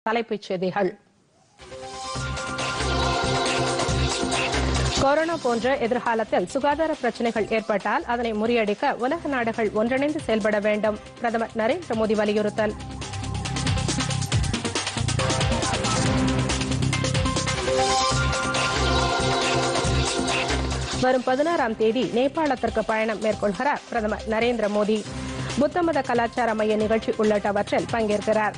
தலைப்புச் செய்திகள் கொரோனா போன்ற எதிர்காலத்தில் சுகாதார பிரச்சினைகள் ஏற்பட்டால் அதனை முறியடிக்க உலக நாடுகள் ஒன்றிணைந்து செயல்பட வேண்டும் பிரதமர் நரேந்திர மோடி வலியுறுத்தல் வரும் பதினாறாம் தேதி நேபாளத்திற்கு பயணம் மேற்கொள்கிறார் பிரதமர் நரேந்திர மோடி புத்தமத கலாச்சார மைய நிகழ்ச்சி உள்ளிட்டவற்றில் பங்கேற்கிறார்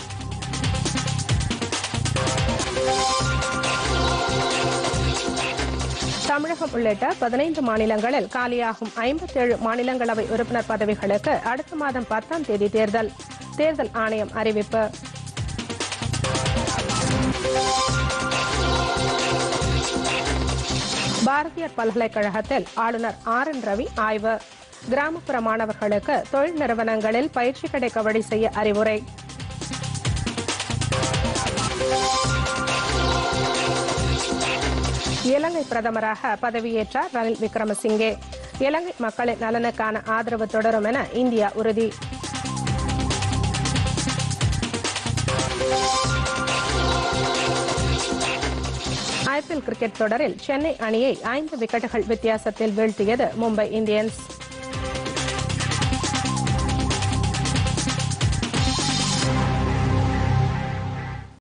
தமிழகம் உள்ளிட்ட பதினைந்து மாநிலங்களில் காலியாகும் ஐம்பத்தேழு மாநிலங்களவை உறுப்பினர் பதவிகளுக்கு அடுத்த மாதம் பத்தாம் தேதி தேர்தல் தேர்தல் ஆணையம் அறிவிப்பு பாரதியார் பல்கலைக்கழகத்தில் ஆளுநர் ஆர் என் ரவி ஆய்வு கிராமப்புற மாணவர்களுக்கு தொழில் நிறுவனங்களில் பயிற்சி கிடைக்க வழி செய்ய அறிவுரை இலங்கை பிரதமராக பதவியேற்றார் ரணில் விக்ரமசிங்கே இலங்கை மக்களின் நலனுக்கான ஆதரவு தொடரும் என இந்தியா உறுதி ஐபிஎல் கிரிக்கெட் தொடரில் சென்னை அணியை ஐந்து விக்கெட்டுகள் வித்தியாசத்தில் வீழ்த்தியது மும்பை இந்தியன்ஸ்